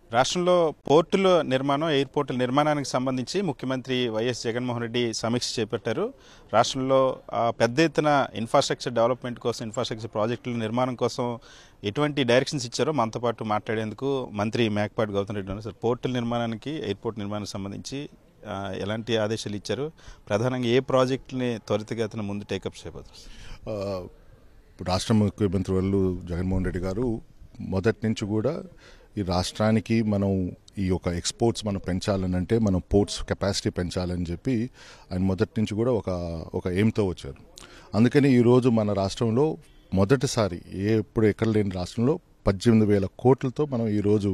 రాష్ట్రంలో పోర్టుల నిర్మాణం ఎయిర్పోర్టుల నిర్మాణానికి సంబంధించి ముఖ్యమంత్రి వైఎస్ జగన్మోహన్ రెడ్డి సమీక్ష చేపట్టారు రాష్ట్రంలో ఆ, పెద్ద ఎత్తున ఇన్ఫ్రాస్ట్రక్చర్ డెవలప్మెంట్ కోసం ఇన్ఫ్రాస్ట్రక్చర్ ప్రాజెక్టుల నిర్మాణం కోసం ఎటువంటి డైరెక్షన్స్ ఇచ్చారో మనతో పాటు మాట్లాడేందుకు మంత్రి మేకపాటి గౌతమ్ రెడ్డి ఉన్నారు సార్ పోర్టుల నిర్మాణానికి ఎయిర్పోర్ట్ నిర్మాణానికి సంబంధించి ఆ, ఎలాంటి ఆదేశాలు ఇచ్చారు ప్రధానంగా ఏ ప్రాజెక్టుని త్వరితగతిన ముందు టేకప్ చేయబోతున్నారు ఆ, రాష్ట్ర ముఖ్యమంత్రి వాళ్ళు జగన్మోహన్ రెడ్డి గారు మొదటి నుంచి కూడా ఈ రాష్ట్రానికి మనం ఈ యొక్క ఎక్స్పోర్ట్స్ మనం పెంచాలని అంటే మనం పోర్ట్స్ కెపాసిటీ పెంచాలని చెప్పి ఆయన మొదటి నుంచి కూడా ఒక ఒక ఎయిమ్తో వచ్చారు అందుకని ఈరోజు మన రాష్ట్రంలో మొదటిసారి ఏ ఎప్పుడు ఎక్కడ లేని రాష్ట్రంలో పద్దెనిమిది వేల కోట్లతో మనం ఈరోజు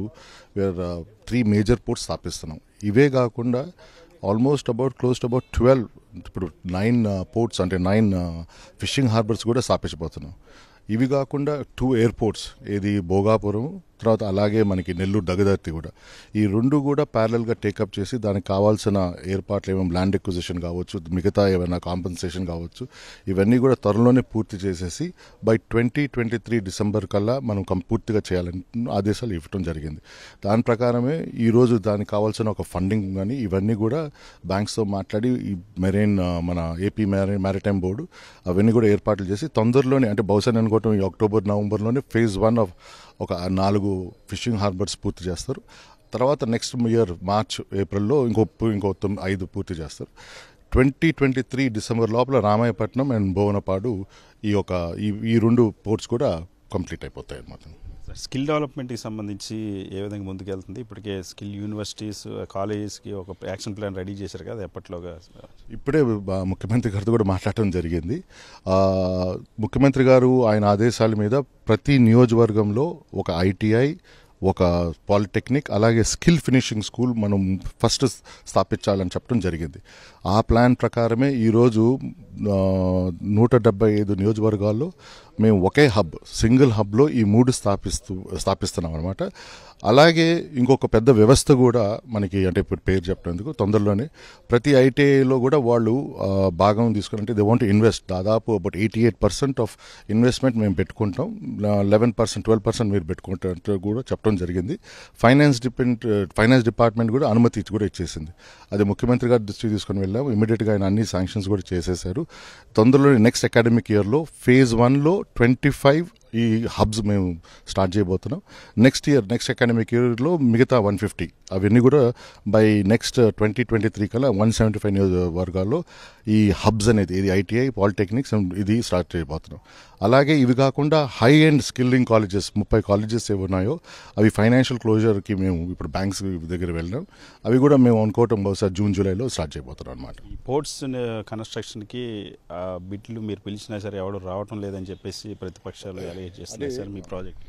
త్రీ మేజర్ పోర్ట్స్ స్థాపిస్తున్నాం ఇవే కాకుండా almost about close about twelve ఇప్పుడు నైన్ పోర్ట్స్ అంటే నైన్ ఫిషింగ్ హార్బర్స్ కూడా స్థాపించబోతున్నాం ఇవి కాకుండా టూ ఎయిర్పోర్ట్స్ ఇది భోగాపురం తర్వాత అలాగే మనకి నెల్లూరు దగదర్తి కూడా ఈ రెండు కూడా ప్యారలల్గా టేకప్ చేసి దానికి కావాల్సిన ఏర్పాట్లు ఏమైనా ల్యాండ్ ఎక్విజిషన్ కావచ్చు మిగతా ఏమైనా కాంపెన్సేషన్ కావచ్చు ఇవన్నీ కూడా త్వరలోనే పూర్తి చేసేసి by twenty twenty three December కల్లా మనం కం- పూర్తిగా చేయాలని ఆదేశాలు ఇవ్వడం జరిగింది దాని ప్రకారమే ఈరోజు దానికి కావాల్సిన ఒక ఫండింగ్ కానీ ఇవన్నీ కూడా బ్యాంక్స్తో మాట్లాడి ఈ మెరైన్ ఆ, మన ఏపీ మ్యారి మ్యారిటైమ్ బోర్డు అవన్నీ కూడా ఏర్పాట్లు చేసి తొందరలోనే అంటే బహుశా నేను అనుకోవటం ఈ అక్టోబర్ నవంబర్లోనే ఫేజ్ వన్ ఆఫ్ ఒక నాలుగు ఫిషింగ్ హార్బర్స్ పూర్తి చేస్తారు తర్వాత నెక్స్ట్ ఇయర్ మార్చ్ ఏప్రిల్లో ఇంకో ఇంకో తొమ్మిది ఐదు పూర్తి చేస్తారు ట్వంటీ ట్వంటీ త్రీ డిసెంబర్ లోపల రామాయపట్నం అండ్ భువనపాడు ఈ యొక్క ఈ ఈ రెండు పోర్ట్స్ కూడా కంప్లీట్ అయిపోతాయి అన్నమాట సార్, స్కిల్ డెవలప్మెంట్కి సంబంధించి ఏ విధంగా ముందుకెళ్తుంది ఇప్పటికే స్కిల్ యూనివర్సిటీస్ కాలేజెస్కి ఒక యాక్షన్ ప్లాన్ రెడీ చేశారు కదా ఎప్పట్లోగా ఇప్పుడే బా- ముఖ్యమంత్రి గారితో కూడా మాట్లాడటం జరిగింది ఆ, ముఖ్యమంత్రి గారు ఆయన ఆదేశాల మీద ప్రతి నియోజకవర్గంలో ఒక ఐటీఐ ఒక పాలిటెక్నిక్ అలాగే స్కిల్ ఫినిషింగ్ స్కూల్ మనం ఫస్ట్ స్థాపించాలని చెప్పడం జరిగింది ఆ ప్లాన్ ప్రకారమే ఈరోజు ఆ, నూట డెబ్బై ఐదు నియోజకవర్గాల్లో మేము ఒకే హబ్ సింగిల్ హబ్లో ఈ మూడు స్థాపిస్తూ స్థాపిస్తున్నాం అనమాట అలాగే ఇంకొక పెద్ద వ్యవస్థ కూడా మనకి అంటే ఇప్పుడు పేరు చెప్పినందుకు తొందరలోనే ప్రతి ఐటీఐలో కూడా వాళ్ళు ఆ, భాగం తీసుకుని అంటే దే వాంట్ ఇన్వెస్ట్ దాదాపు about eighty eight percent of investment మేము పెట్టుకుంటాం లెవెన్ పర్సెంట్ ట్వెల్వ్ పర్సెంట్ మీరు పెట్టుకుంటారంటే కూడా చెప్పడం జరిగింది ఫైనాన్స్ డిపెండ్ ఫైనాన్స్ డిపార్ట్మెంట్ కూడా అనుమతి ఇచ్చి కూడా ఇచ్చేసింది అది ముఖ్యమంత్రి గారి దృష్టికి తీసుకొని వెళ్ళాం ఇమీడియట్గా ఆయన అన్ని శాంక్షన్స్ కూడా చేసేశారు తొందరలోనే నెక్స్ట్ అకాడమిక్ ఇయర్లో ఫేజ్ వన్లో ట్వంటీ ఫైవ్ ఈ హబ్స్ మేము స్టార్ట్ చేయబోతున్నాం నెక్స్ట్ ఇయర్ నెక్స్ట్ అకాడమిక్ ఇయర్లో మిగతా వన్ ఫిఫ్టీ అవన్నీ కూడా by next twenty twenty three కల్లా వన్ సెవెంటీ ఫైవ్ నియోజకవర్గాల్లో ఈ హబ్స్ అనేది ఇది ఐటీఐ పాలిటెక్నిక్స్ ఇది స్టార్ట్ చేయబోతున్నాం అలాగే ఇవి కాకుండా హై అండ్ స్కిల్లింగ్ కాలేజెస్ ముప్పై కాలేజెస్ ఏవి ఉన్నాయో అవి ఫైనాన్షియల్ క్లోజర్కి మేము ఇప్పుడు బ్యాంక్స్ దగ్గర వెళ్ళాం అవి కూడా మేము అనుకోవటం బహుశా జూన్ జూలైలో స్టార్ట్ చేయబోతున్నాం అనమాట ఈ పోర్ట్స్ కన్స్ట్రక్షన్కి ఆ బిడ్లు మీరు పిలిచినా సరే ఎవడు రావటం లేదని చెప్పేసి ప్రతిపక్షాలు అలిగేట్ చేస్తున్నాయి సార్ మీ ప్రాజెక్ట్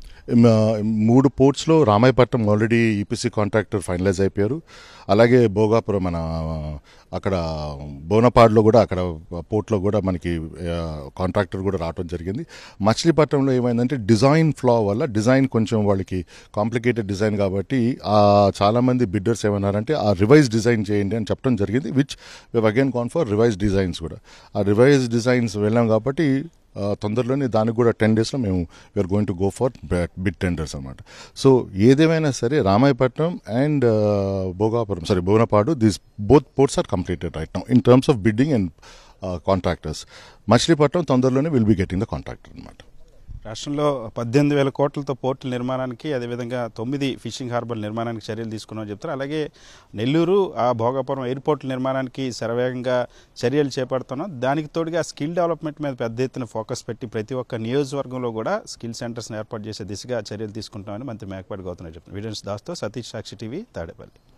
మూడు పోర్ట్స్లో Ramayapatnam already EPC contractor finalize అయిపోయారు అలాగే భోగాపురం మన అక్కడ బోనపాడులో కూడా అక్కడ పోర్ట్లో కూడా మనకి కాంట్రాక్టర్ కూడా రావడం జరిగింది మచిలీపట్నంలో ఏమైందంటే డిజైన్ ఫ్లా వల్ల డిజైన్ కొంచెం వాళ్ళకి కాంప్లికేటెడ్ డిజైన్ కాబట్టి ఆ చాలామంది బిడ్డర్స్ ఏమన్నారంటే ఆ రివైజ్ డిజైన్ చేయండి అని చెప్పడం జరిగింది which again con for revise designs కూడా ఆ రివైజ్ డిజైన్స్ వెళ్ళాం కాబట్టి ఆ, తొందరలోనే దానికి కూడా టెన్ డేస్లో మేము we're going to go for bid tenders అనమాట సో ఏదేమైనా సరే Ramayapatnam and Bhogapuram sorry Bhuvanapadu these both ports are completed right now in terms of bidding and contractors Machilipatnam తొందరలోనే will be getting the contractor అనమాట రాష్ట్రంలో పద్దెనిమిది వేల కోట్లతో పోర్టుల నిర్మాణానికి అదేవిధంగా తొమ్మిది ఫిషింగ్ హార్బర్ నిర్మాణానికి చర్యలు తీసుకున్నామని చెప్తారు అలాగే నెల్లూరు ఆ భోగాపురం ఎయిర్పోర్ట్ నిర్మాణానికి శరవేగంగా చర్యలు చేపడుతున్నాం దానికి తోడుగా స్కిల్ డెవలప్మెంట్ మీద పెద్ద ఎత్తున ఫోకస్ పెట్టి ప్రతి ఒక్క నియోజకవర్గంలో కూడా స్కిల్ సెంటర్స్ని ఏర్పాటు చేసే దిశగా చర్యలు తీసుకుంటామని మంత్రి మేకపాటి గౌతమ్ రెడ్డి చెప్పారు వీడియోస్ దాస్తో సతీష్ సాక్షి టీవీ తాడేపల్లి